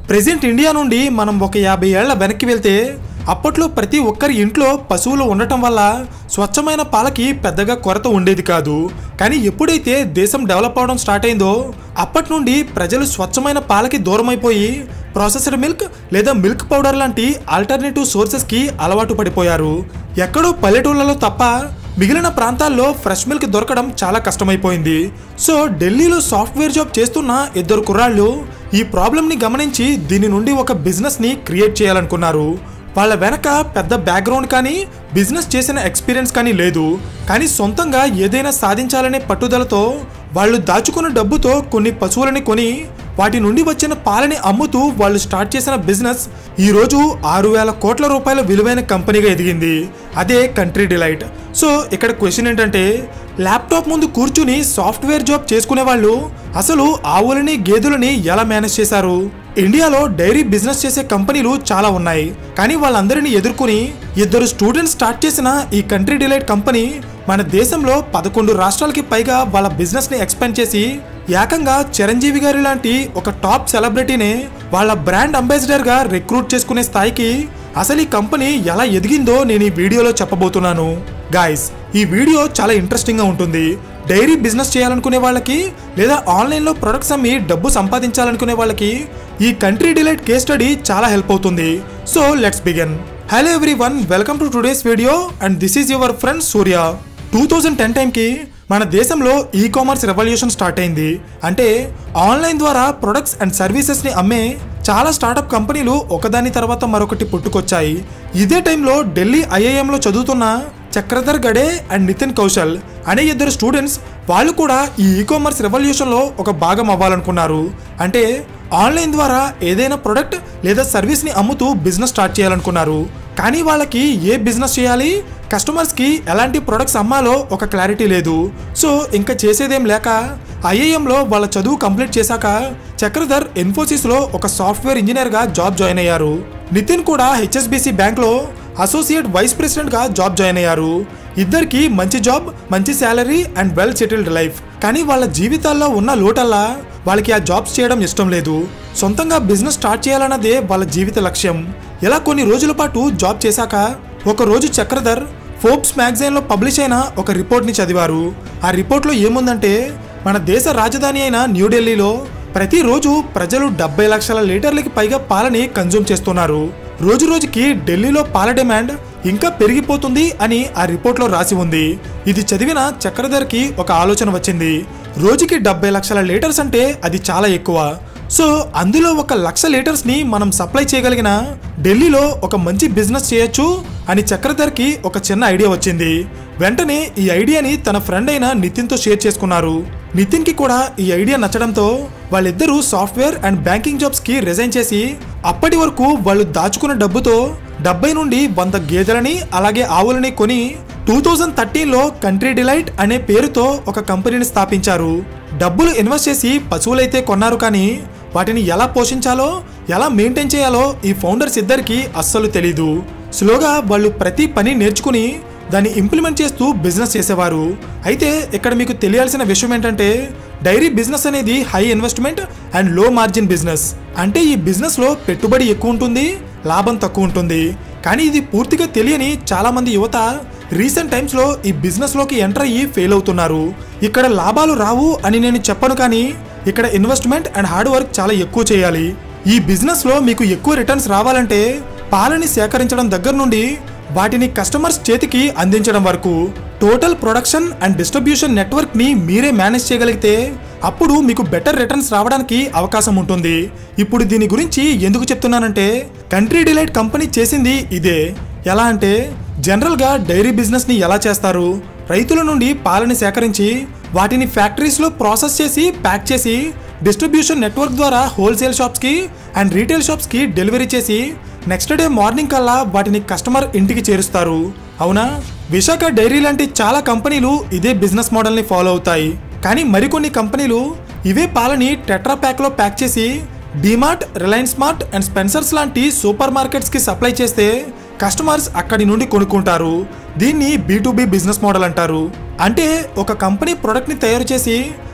present India నుండి మనం ఒక యాభై ఏళ్ల వెనక్కి వెళ్తే అప్పట్లో ప్రతి ఒక్కరి ఇంట్లో పశువులు ఉండటం వల్ల స్వచ్ఛమైన పాలకి పెద్దగా కొరత ఉండేది కాదు కానీ ఎప్పుడైతే దేశం డెవలప్ అవడం స్టార్ట్ అయిందో అప్పటి నుండి ప్రజలు స్వచ్ఛమైన పాలకి దూరమైపోయి ప్రాసెస్డ్ మిల్క్ లేదా మిల్క్ పౌడర్ లాంటి ఆల్టర్నేటివ్ సోర్సెస్కి అలవాటు పడిపోయారు ఎక్కడో పల్లెటూళ్ళలో తప్ప మిగిలిన ప్రాంతాల్లో ఫ్రెష్ మిల్క్ దొరకడం చాలా కష్టమైపోయింది సో ఢిల్లీలో సాఫ్ట్వేర్ జాబ్ చేస్తున్న ఇద్దరు కుర్రాళ్ళు ఈ ప్రాబ్లమ్ని గమనించి దీని నుండి ఒక బిజినెస్ని క్రియేట్ చేయాలనుకున్నారు వాళ్ళ వెనక పెద్ద బ్యాక్గ్రౌండ్ కానీ బిజినెస్ చేసిన ఎక్స్పీరియన్స్ కానీ లేదు కానీ సొంతంగా ఏదైనా సాధించాలనే పట్టుదలతో వాళ్ళు దాచుకున్న డబ్బుతో కొన్ని పశువులని కొని వాటి నుండి వచ్చిన పాలని అమ్ముతూ వాళ్ళు స్టార్ట్ చేసిన బిజినెస్ ఈరోజు ఆరు వేల కోట్ల రూపాయల విలువైన కంపెనీగా ఎదిగింది అదే కంట్రీ డిలైట్ సో ఇక్కడ క్వశ్చన్ ఏంటంటే ల్యాప్టాప్ ముందు కూర్చుని సాఫ్ట్వేర్ జాబ్ చేసుకునే వాళ్ళు అసలు ఆవులని గేదెలని ఎలా మేనేజ్ చేశారు ఇండియాలో డైరీ బిజినెస్ చేసే కంపెనీలు చాలా ఉన్నాయి కానీ వాళ్ళందరినీ ఎదుర్కొని ఇద్దరు స్టూడెంట్స్ స్టార్ట్ చేసిన ఈ కంట్రీ డిలైట్ కంపెనీ మన దేశంలో పదకొండు రాష్ట్రాలకి పైగా వాళ్ళ బిజినెస్ ని ఎక్స్పాండ్ చేసి ఏకంగా చిరంజీవి గారి లాంటి ఒక టాప్ సెలబ్రిటీని వాళ్ళ బ్రాండ్ అంబాసిడర్ గా రిక్రూట్ చేసుకునే స్థాయికి అసలు ఈ కంపెనీ ఎలా ఎదిగిందో నేను ఈ వీడియోలో చెప్పబోతున్నాను గాయస్ ఈ వీడియో చాలా ఇంట్రెస్టింగ్ గా ఉంటుంది డైరీ బిజినెస్ చేయాలనుకునే వాళ్ళకి లేదా ఆన్లైన్లో ప్రొడక్ట్స్ అమ్మి డబ్బు సంపాదించాలనుకునే వాళ్ళకి ఈ కంట్రీ డిలైట్ కేస్ స్టడీ చాలా హెల్ప్ అవుతుంది so let's begin hello everyone welcome to today's video and this is your friend Surya two thousand ten టైంకి మన దేశంలో ఈ కామర్స్ రెవల్యూషన్ స్టార్ట్ అయింది అంటే ఆన్లైన్ ద్వారా ప్రొడక్ట్స్ అండ్ సర్వీసెస్ని అమ్మే చాలా స్టార్టప్ కంపెనీలు ఒకదాని తర్వాత మరొకటి పుట్టుకొచ్చాయి ఇదే టైంలో ఢిల్లీ ఐఐఎంలో చదువుతున్న చక్రధర్ గడే అండ్ నితిన్ కౌశల్ అనే ఇద్దరు స్టూడెంట్స్ వాళ్ళు కూడా ఈ ఈ కామర్స్ రెవల్యూషన్లో ఒక భాగం అవ్వాలనుకున్నారు అంటే ఆన్లైన్ ద్వారా ఏదైనా ప్రొడక్ట్ లేదా సర్వీస్ని అమ్ముతూ బిజినెస్ స్టార్ట్ చేయాలనుకున్నారు కానీ వాళ్ళకి ఏ బిజినెస్ చేయాలి కస్టమర్స్కి ఎలాంటి ప్రొడక్ట్స్ అమ్మాలో ఒక క్లారిటీ లేదు సో ఇంకా చేసేదేం లేక ఐఐఎంలో వాళ్ళ చదువు కంప్లీట్ చేశాక చక్రధర్ ఇన్ఫోసిస్లో ఒక సాఫ్ట్వేర్ ఇంజనీర్గా జాబ్ జాయిన్ అయ్యారు నితిన్ కూడా హెచ్ఎస్బిసి బ్యాంక్లో అసోసియేట్ వైస్ ప్రెసిడెంట్గా జాబ్ జాయిన్ అయ్యారు ఇద్దరికి మంచి జాబ్ మంచి salary and well settled life కానీ వాళ్ళ జీవితాల్లో ఉన్న లోటల్లా వాళ్ళకి ఆ జాబ్స్ చేయడం ఇష్టం లేదు సొంతంగా బిజినెస్ స్టార్ట్ చేయాలన్నదే వాళ్ళ జీవిత లక్ష్యం ఇలా కొన్ని రోజుల పాటు జాబ్ చేశాక ఒక రోజు చక్రధర్ ఫోర్బ్స్ మ్యాగజైన్లో పబ్లిష్ అయిన ఒక రిపోర్ట్ని చదివారు ఆ రిపోర్ట్లో ఏముందంటే మన దేశ రాజధాని అయిన న్యూఢిల్లీలో ప్రతిరోజు ప్రజలు డెబ్బై లక్షల లీటర్లకి పైగా పాలని కన్జ్యూమ్ చేస్తున్నారు రోజు రోజుకి ఢిల్లీలో పాల డిమాండ్ ఇంకా పెరిగిపోతుంది అని ఆ రిపోర్ట్లో రాసి ఉంది ఇది చదివిన చక్రధర్కి ఒక ఆలోచన వచ్చింది రోజుకి డెబ్బై లక్షల లీటర్స్ అంటే అది చాలా ఎక్కువ సో అందులో ఒక లక్ష లీటర్స్ ని మనం సప్లై చేయగలిగిన ఢిల్లీలో ఒక మంచి బిజినెస్ చేయొచ్చు అని చక్రధర్కి ఒక చిన్న ఐడియా వచ్చింది వెంటనే ఈ ఐడియాని తన ఫ్రెండ్ అయిన నితిన్తో షేర్ చేసుకున్నారు నితిన్కి కూడా ఈ ఐడియా నచ్చడంతో వాళ్ళిద్దరూ సాఫ్ట్వేర్ అండ్ బ్యాంకింగ్ జాబ్స్ కి రిజైన్ చేసి అప్పటి వరకు వాళ్ళు దాచుకున్న డబ్బుతో డెబ్బై నుండి వంద గేదెలని అలాగే ఆవులని కొని టూ థౌజండ్ థర్టీన్లో కంట్రీ డిలైట్ అనే పేరుతో ఒక కంపెనీని స్థాపించారు డబ్బులు ఇన్వెస్ట్ చేసి పశువులైతే కొన్నారు కానీ వాటిని ఎలా పోషించాలో ఎలా మెయింటైన్ చేయాలో ఈ ఫౌండర్స్ ఇద్దరికి అస్సలు తెలీదు స్లోగా వాళ్ళు ప్రతి పని నేర్చుకుని దాన్ని ఇంప్లిమెంట్ చేస్తూ బిజినెస్ చేసేవారు అయితే ఇక్కడ మీకు తెలియాల్సిన విషయం ఏంటంటే డైరీ బిజినెస్ అనేది high investment and low margin business అంటే ఈ బిజినెస్లో పెట్టుబడి ఎక్కువ ఉంటుంది లాభం తక్కువ ఉంటుంది కానీ ఇది పూర్తిగా తెలియని చాలా మంది యువత రీసెంట్ టైమ్స్లో ఈ బిజినెస్లోకి ఎంటర్ అయ్యి ఫెయిల్ అవుతున్నారు ఇక్కడ లాభాలు రావు అని నేను చెప్పను కానీ ఇక్కడ ఇన్వెస్ట్మెంట్ అండ్ హార్డ్ వర్క్ చాలా ఎక్కువ చేయాలి ఈ బిజినెస్లో మీకు ఎక్కువ రిటర్న్స్ రావాలంటే పాలని సేకరించడం దగ్గర నుండి వాటిని కస్టమర్స్ చేతికి అందించడం వరకు టోటల్ ప్రొడక్షన్ అండ్ డిస్ట్రిబ్యూషన్ నెట్వర్క్ని మీరే మేనేజ్ చేయగలిగితే అప్పుడు మీకు బెటర్ రిటర్న్స్ రావడానికి అవకాశం ఉంటుంది ఇప్పుడు దీని గురించి ఎందుకు చెప్తున్నానంటే కంట్రీ డిలైట్ కంపెనీ చేసింది ఇదే ఎలా అంటే జనరల్గా డైరీ బిజినెస్ని ఎలా చేస్తారు రైతుల నుండి పాలని సేకరించి వాటిని ఫ్యాక్టరీస్లో ప్రాసెస్ చేసి ప్యాక్ చేసి డిస్ట్రిబ్యూషన్ నెట్వర్క్ ద్వారా హోల్సేల్ షాప్స్కి అండ్ రీటైల్ షాప్స్కి డెలివరీ చేసి నెక్స్ట్ డే మార్నింగ్ కల్లా వాటిని కస్టమర్ ఇంటికి చేరుస్తారు అవునా విశాఖ డైరీ లాంటి చాలా కంపెనీలు ఇదే బిజినెస్ మోడల్ని ఫాలో అవుతాయి కానీ మరికొన్ని కంపెనీలు ఇవే పాలని టెట్రా ప్యాక్లో ప్యాక్ చేసి DMart Reliance Mart and Spencer's లాంటి సూపర్ మార్కెట్స్కి సప్లై చేస్తే కస్టమర్స్ అక్కడి నుండి కొనుక్కుంటారు దీన్ని బీ బిజినెస్ మోడల్ అంటారు అంటే ఒక కంపెనీ ప్రొడక్ట్ని తయారు చేసి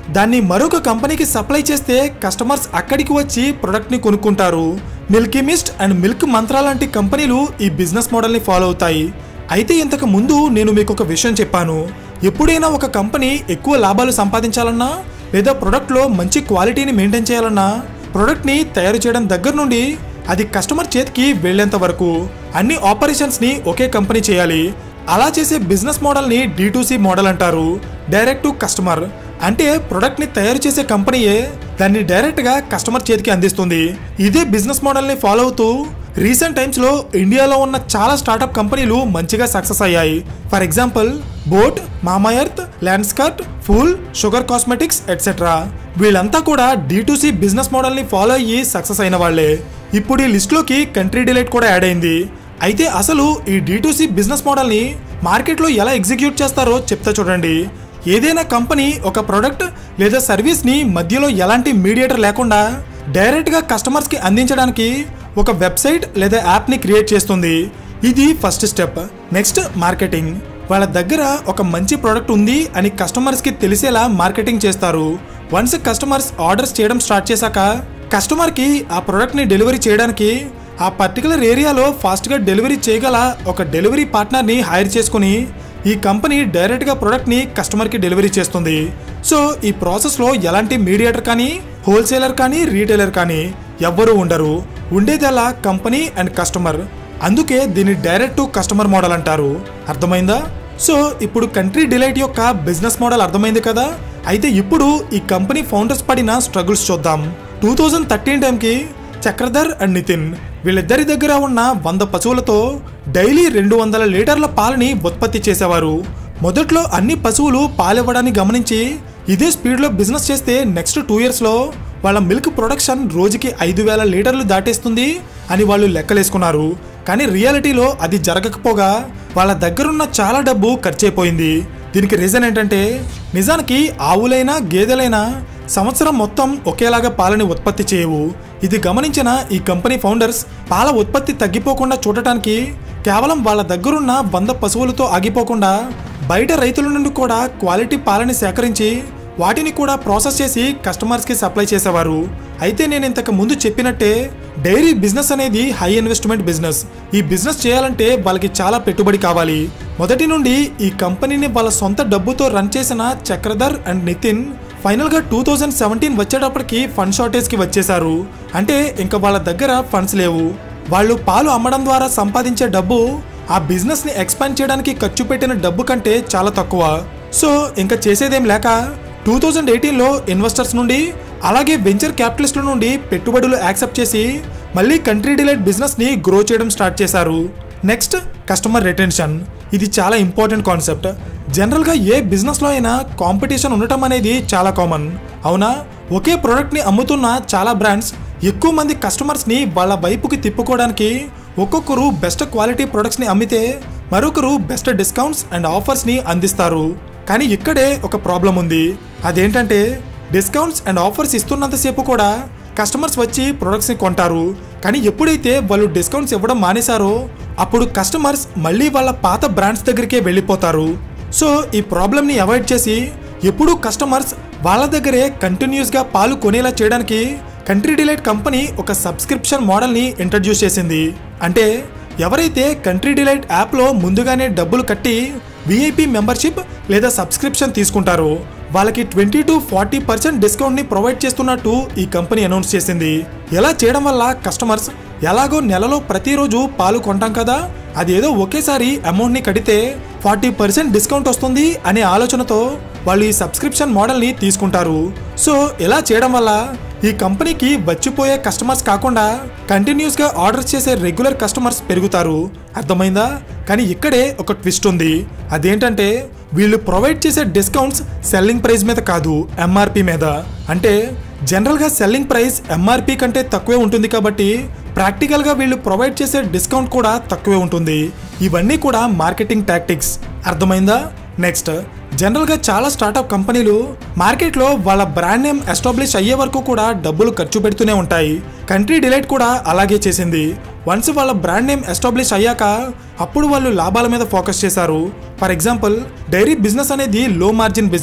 దాన్ని మరొక కంపెనీకి సప్లై చేస్తే కస్టమర్స్ అక్కడికి వచ్చి ప్రొడక్ట్ని కొనుక్కుంటారు Milky Mist and Milk Mantra లాంటి కంపెనీలు ఈ బిజినెస్ మోడల్ని ఫాలో అవుతాయి అయితే ఇంతకు ముందు నేను మీకు ఒక విషయం చెప్పాను ఎప్పుడైనా ఒక కంపెనీ ఎక్కువ లాభాలు సంపాదించాలన్నా లేదా ప్రొడక్ట్లో మంచి క్వాలిటీని మెయింటైన్ చేయాలన్నా ప్రొడక్ట్ని తయారు చేయడం దగ్గర నుండి అది కస్టమర్ చేతికి వెళ్ళేంత వరకు అన్ని ఆపరేషన్స్ని ఒకే కంపెనీ చేయాలి అలా చేసే బిజినెస్ మోడల్ని డి మోడల్ అంటారు డైరెక్ట్ టు కస్టమర్ అంటే ప్రొడక్ట్ని తయారు చేసే కంపెనీయే దాన్ని డైరెక్ట్గా కస్టమర్ చేతికి అందిస్తుంది ఇదే బిజినెస్ మోడల్ని ఫాలో అవుతూ రీసెంట్ టైమ్స్లో ఇండియాలో ఉన్న చాలా స్టార్టప్ కంపెనీలు మంచిగా సక్సెస్ అయ్యాయి for example boAt Mamaearth Lenskart full sugar cosmetics etcetera వీళ్ళంతా కూడా డి బిజినెస్ మోడల్ని ఫాలో అయ్యి సక్సెస్ అయిన వాళ్ళే ఇప్పుడు ఈ లిస్ట్లోకి కంట్రీ డిలైట్ కూడా యాడ్ అయింది అయితే అసలు ఈ డి బిజినెస్ మోడల్ని మార్కెట్లో ఎలా ఎగ్జిక్యూట్ చేస్తారో చెప్తా చూడండి ఏదైనా కంపెనీ ఒక ప్రోడక్ట్ లేదా సర్వీస్ని మధ్యలో ఎలాంటి మీడియేటర్ లేకుండా డైరెక్ట్గా కస్టమర్స్కి అందించడానికి ఒక వెబ్సైట్ లేదా యాప్ని క్రియేట్ చేస్తుంది ఇది ఫస్ట్ స్టెప్ నెక్స్ట్ మార్కెటింగ్ వాళ్ళ దగ్గర ఒక మంచి ప్రోడక్ట్ ఉంది అని కస్టమర్స్కి తెలిసేలా మార్కెటింగ్ చేస్తారు వన్స్ కస్టమర్స్ ఆర్డర్స్ చేయడం స్టార్ట్ చేశాక కస్టమర్కి ఆ ప్రోడక్ట్ని డెలివరీ చేయడానికి ఆ పర్టికులర్ ఏరియాలో ఫాస్ట్గా డెలివరీ చేయగల ఒక డెలివరీ పార్ట్నర్ని హైర్ చేసుకుని ఈ కంపెనీ డైరెక్ట్గా ప్రోడక్ట్ని కస్టమర్కి డెలివరీ చేస్తుంది సో ఈ ప్రాసెస్లో ఎలాంటి మీడియేటర్ కానీ హోల్సేలర్ కానీ రీటైలర్ కానీ ఎవ్వరూ ఉండరు ఉండేదల్లా కంపెనీ అండ్ కస్టమర్ అందుకే దీన్ని డైరెక్ట్ టు కస్టమర్ మోడల్ అంటారు అర్థమైందా సో ఇప్పుడు కంట్రీ డిలైట్ యొక్క బిజినెస్ మోడల్ అర్థమైంది కదా అయితే ఇప్పుడు ఈ కంపెనీ ఫౌండర్స్ పడిన స్ట్రగుల్స్ చూద్దాం టూ థౌజండ్ థర్టీన్ టైంకి చక్రధర్ అండ్ నితిన్ వీళ్ళిద్దరి దగ్గర ఉన్న వంద పశువులతో డైలీ రెండు వందల లీటర్ల పాలని ఉత్పత్తి చేసేవారు మొదట్లో అన్ని పశువులు పాలివ్వడాన్ని గమనించి ఇదే స్పీడ్లో బిజినెస్ చేస్తే నెక్స్ట్ టూ ఇయర్స్లో వాళ్ళ మిల్క్ ప్రొడక్షన్ రోజుకి ఐదు వేల లీటర్లు దాటేస్తుంది అని వాళ్ళు లెక్కలేసుకున్నారు కానీ రియాలిటీలో అది జరగకపోగా వాళ్ళ దగ్గరున్న చాలా డబ్బు ఖర్చయిపోయింది దీనికి రీజన్ ఏంటంటే నిజానికి ఆవులైనా గేదెలైనా సంవత్సరం మొత్తం ఒకేలాగా పాలని ఉత్పత్తి చేయవు ఇది గమనించిన ఈ కంపెనీ ఫౌండర్స్ పాల ఉత్పత్తి తగ్గిపోకుండా చూడటానికి కేవలం వాళ్ళ దగ్గరున్న వంద పశువులతో ఆగిపోకుండా బయట రైతుల నుండి కూడా క్వాలిటీ పాలని సేకరించి వాటిని కూడా ప్రాసెస్ చేసి కస్టమర్స్కి సప్లై చేసేవారు అయితే నేను ఇంతకు ముందు చెప్పినట్టే డైరీ బిజినెస్ అనేది హై ఇన్వెస్ట్మెంట్ బిజినెస్ ఈ బిజినెస్ చేయాలంటే వాళ్ళకి చాలా పెట్టుబడి కావాలి మొదటి నుండి ఈ కంపెనీని వాళ్ళ సొంత డబ్బుతో రన్ చేసిన చక్రధర్ అండ్ నితిన్ ఫైనల్గా టూ థౌజండ్ సెవెంటీన్ వచ్చేటప్పటికి ఫండ్ షార్టేజ్కి వచ్చేశారు అంటే ఇంకా వాళ్ళ దగ్గర ఫండ్స్ లేవు వాళ్ళు పాలు అమ్మడం ద్వారా సంపాదించే డబ్బు ఆ బిజినెస్ని ఎక్స్పాండ్ చేయడానికి ఖర్చు పెట్టిన డబ్బు కంటే చాలా తక్కువ సో ఇంకా చేసేదేం లేక టూ థౌజండ్ ఎయిటీన్లో ఇన్వెస్టర్స్ నుండి అలాగే వెంచర్ క్యాపిటలిస్టుల నుండి పెట్టుబడులు యాక్సెప్ట్ చేసి మళ్ళీ కంట్రీ డిలైట్ బిజినెస్ని గ్రో చేయడం స్టార్ట్ చేశారు నెక్స్ట్ కస్టమర్ రిటెన్షన్ ఇది చాలా ఇంపార్టెంట్ కాన్సెప్ట్ జనరల్గా ఏ బిజినెస్లో అయినా కాంపిటీషన్ ఉండటం అనేది చాలా కామన్ అవునా ఒకే ప్రోడక్ట్ని అమ్ముతున్న చాలా బ్రాండ్స్ ఎక్కువ మంది కస్టమర్స్ని వాళ్ళ వైపుకి తిప్పుకోవడానికి ఒక్కొక్కరు బెస్ట్ క్వాలిటీ ప్రొడక్ట్స్ని అమ్మితే మరొకరు బెస్ట్ డిస్కౌంట్స్ అండ్ ఆఫర్స్ని అందిస్తారు కానీ ఇక్కడే ఒక ప్రాబ్లం ఉంది అదేంటంటే డిస్కౌంట్స్ అండ్ ఆఫర్స్ ఇస్తున్నంతసేపు కూడా కస్టమర్స్ వచ్చి ప్రొడక్ట్స్ని కొంటారు కానీ ఎప్పుడైతే వాళ్ళు డిస్కౌంట్స్ ఇవ్వడం మానేశారో అప్పుడు కస్టమర్స్ మళ్ళీ వాళ్ళ పాత బ్రాండ్స్ దగ్గరికే వెళ్ళిపోతారు సో ఈ ప్రాబ్లమ్ని అవాయిడ్ చేసి ఎప్పుడూ కస్టమర్స్ వాళ్ళ దగ్గరే కంటిన్యూస్గా పాలు కొనేలా చేయడానికి కంట్రీ డిలైట్ కంపెనీ ఒక సబ్స్క్రిప్షన్ మోడల్ని ఇంట్రడ్యూస్ చేసింది అంటే ఎవరైతే కంట్రీ డిలైట్ యాప్లో ముందుగానే డబ్బులు కట్టి విఐపి మెంబర్షిప్ లేదా సబ్స్క్రిప్షన్ తీసుకుంటారో వాళ్ళకి ట్వంటీ టు ఫార్టీ పర్సెంట్ డిస్కౌంట్ని ప్రొవైడ్ చేస్తున్నట్టు ఈ కంపెనీ అనౌన్స్ చేసింది ఎలా చేయడం వల్ల కస్టమర్స్ ఎలాగో నెలలో ప్రతిరోజు పాలు కొంటాం కదా అదేదో ఒకేసారి అమౌంట్ని కడితే ఫార్టీ పర్సెంట్ డిస్కౌంట్ వస్తుంది అనే ఆలోచనతో వాళ్ళు ఈ సబ్స్క్రిప్షన్ మోడల్ని తీసుకుంటారు సో ఇలా చేయడం వల్ల ఈ కంపెనీకి వచ్చిపోయే కస్టమర్స్ కాకుండా కంటిన్యూస్గా ఆర్డర్ చేసే రెగ్యులర్ కస్టమర్స్ పెరుగుతారు అర్థమైందా కానీ ఇక్కడే ఒక ట్విస్ట్ ఉంది అదేంటంటే వీళ్ళు ప్రొవైడ్ చేసే డిస్కౌంట్స్ సెల్లింగ్ ప్రైస్ మీద కాదు ఎంఆర్పి మీద అంటే జనరల్గా సెల్లింగ్ ప్రైస్ ఎంఆర్పి కంటే తక్కువే ఉంటుంది కాబట్టి ప్రాక్టికల్గా వీళ్ళు ప్రొవైడ్ చేసే డిస్కౌంట్ కూడా తక్కువే ఉంటుంది ఇవన్నీ కూడా మార్కెటింగ్ టాక్టిక్స్ అర్థమైందా నెక్స్ట్ జనరల్గా చాలా స్టార్టప్ కంపెనీలు మార్కెట్లో వాళ్ళ బ్రాండ్ నేమ్ ఎస్టాబ్లిష్ అయ్యే వరకు కూడా డబ్బులు ఖర్చు పెడుతూనే ఉంటాయి కంట్రీ డిలైట్ కూడా అలాగే చేసింది వన్స్ వాళ్ళ బ్రాండ్ నేమ్ ఎస్టాబ్లిష్ అయ్యాక అప్పుడు వాళ్ళు లాభాల మీద ఫోకస్ చేశారు ఫర్ ఎగ్జాంపుల్ డైరీ బిజినెస్ అనేది లో మార్జిన్ బిజినెస్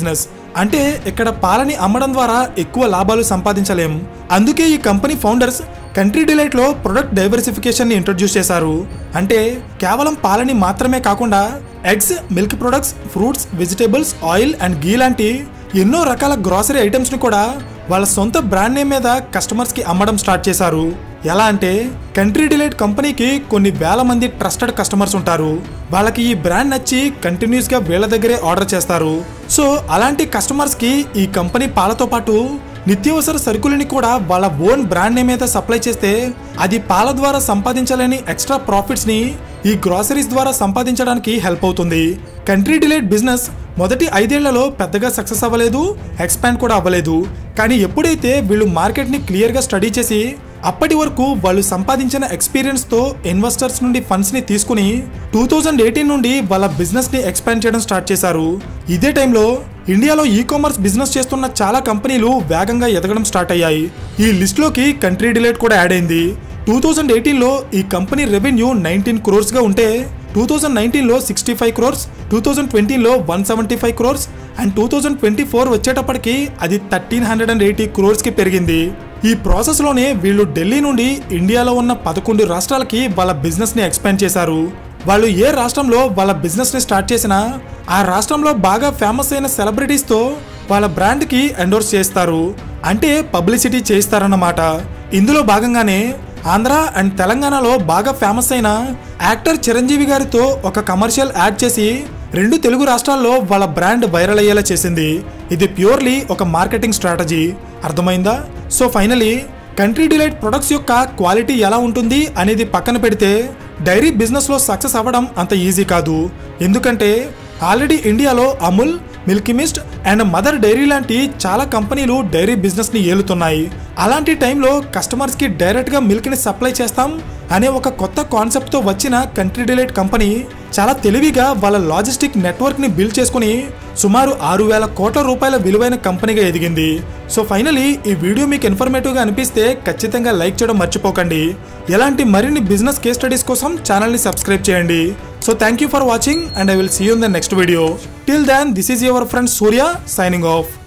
అంటే ఇక్కడ పాలని అమ్మడం ద్వారా ఎక్కువ లాభాలు సంపాదించలేం అందుకే ఈ కంపెనీ ఫౌండర్స్ కంట్రీ డిలైట్ లో ప్రొడక్ట్ డైవర్సిఫికేషన్ ని ఇంట్రొడ్యూస్ చేశారు అంటే కేవలం పాలని మాత్రమే కాకుండా eggs milk products fruits vegetables oil and ghee లాంటి ఎన్నో రకాల గ్రాసరీ ఐటమ్స్ ని కూడా వాళ్ళ సొంత బ్రాండ్ నేమ్ మీద కస్టమర్స్ కి అమ్మడం స్టార్ట్ చేశారు ఎలా అంటే కంట్రీ డిలైట్ కంపెనీకి కొన్ని వేల మంది ట్రస్టెడ్ కస్టమర్స్ ఉంటారు వాళ్ళకి ఈ బ్రాండ్ నచ్చి కంటిన్యూస్ గా వీళ్ళ దగ్గరే ఆర్డర్ చేస్తారు సో అలాంటి కస్టమర్స్ కి ఈ కంపెనీ పాలతో పాటు నిత్యావసర సరుకులని కూడా వాళ్ళ ఓన్ బ్రాండ్ నేమ్ మీద సప్లై చేస్తే అది పాల ద్వారా సంపాదించాలని ఎక్స్ట్రా ప్రాఫిట్స్ ని ఈ గ్రాసరీస్ ద్వారా సంపాదించడానికి హెల్ప్ అవుతుంది కంట్రీ డిలైట్ బిజినెస్ మొదటి ఐదేళ్లలో పెద్దగా సక్సెస్ అవ్వలేదు ఎక్స్పాండ్ కూడా అవ్వలేదు కానీ ఎప్పుడైతే వీళ్ళు మార్కెట్ని క్లియర్గా స్టడీ చేసి అప్పటి వరకు వాళ్ళు సంపాదించిన ఎక్స్పీరియన్స్తో ఇన్వెస్టర్స్ నుండి ఫండ్స్ని తీసుకుని టూ థౌజండ్ ఎయిటీన్ నుండి వాళ్ళ బిజినెస్ని ఎక్స్పాండ్ చేయడం స్టార్ట్ చేశారు ఇదే టైంలో ఇండియాలో ఈ కామర్స్ బిజినెస్ చేస్తున్న చాలా కంపెనీలు వేగంగా ఎదగడం స్టార్ట్ అయ్యాయి ఈ లిస్ట్లోకి కంట్రీ డిలైట్ కూడా యాడ్ అయింది టూ థౌజండ్ ఎయిటీన్లో ఈ కంపెనీ రెవెన్యూ నైన్టీన్ క్రోర్స్గా ఉంటే టూ థౌజండ్ నైన్టీన్లో sixty five crores two thousand ట్వంటీలో one seventy five crores and two thousand twenty four వచ్చేటప్పటికి అది థర్టీన్ హండ్రెడ్ అండ్ ఎయిటీ క్రోర్స్కి పెరిగింది ఈ ప్రాసెస్లోనే వీళ్ళు ఢిల్లీ నుండి ఇండియాలో ఉన్న పదకొండు రాష్ట్రాలకి వాళ్ళ బిజినెస్ని ఎక్స్పాండ్ చేశారు వాళ్ళు ఏ రాష్ట్రంలో వాళ్ళ బిజినెస్ని స్టార్ట్ చేసినా ఆ రాష్ట్రంలో బాగా ఫేమస్ అయిన సెలబ్రిటీస్తో వాళ్ళ బ్రాండ్కి ఎండోర్స్ చేస్తారు అంటే పబ్లిసిటీ చేయిస్తారన్నమాట ఇందులో భాగంగానే ఆంధ్ర అండ్ తెలంగాణలో బాగా ఫేమస్ అయిన యాక్టర్ చిరంజీవి గారితో ఒక కమర్షియల్ యాడ్ చేసి రెండు తెలుగు రాష్ట్రాల్లో వాళ్ళ బ్రాండ్ వైరల్ అయ్యేలా చేసింది ఇది ప్యూర్లీ ఒక మార్కెటింగ్ స్ట్రాటజీ అర్థమైందా so finally Country Delight products యొక్క క్వాలిటీ ఎలా ఉంటుంది అనేది పక్కన పెడితే డైరీ బిజినెస్లో సక్సెస్ అవ్వడం అంత ఈజీ కాదు ఎందుకంటే ఆల్రెడీ ఇండియాలో Amul Milky Mist and Mother Dairy లాంటి చాలా కంపెనీలు డైరీ బిజినెస్ని ఏలుతున్నాయి అలాంటి టైంలో కస్టమర్స్కి డైరెక్ట్గా మిల్క్ని సప్లై చేస్తాం అనే ఒక కొత్త కాన్సెప్ట్తో వచ్చిన కంట్రీ డిలైట్ కంపెనీ చాలా తెలివిగా వాళ్ళ లాజిస్టిక్ నెట్వర్క్ని బిల్డ్ చేసుకుని సుమారు ఆరు వేల కోట్ల రూపాయల విలువైన కంపెనీగా ఎదిగింది సో ఫైనలీ ఈ వీడియో మీకు ఇన్ఫర్మేటివ్గా అనిపిస్తే ఖచ్చితంగా లైక్ చేయడం మర్చిపోకండి ఎలాంటి మరిన్ని బిజినెస్ కేస్ స్టడీస్ కోసం ఛానల్ని సబ్స్క్రైబ్ చేయండి so thank you for watching and I will see you in the next video till then this is your friend Surya signing of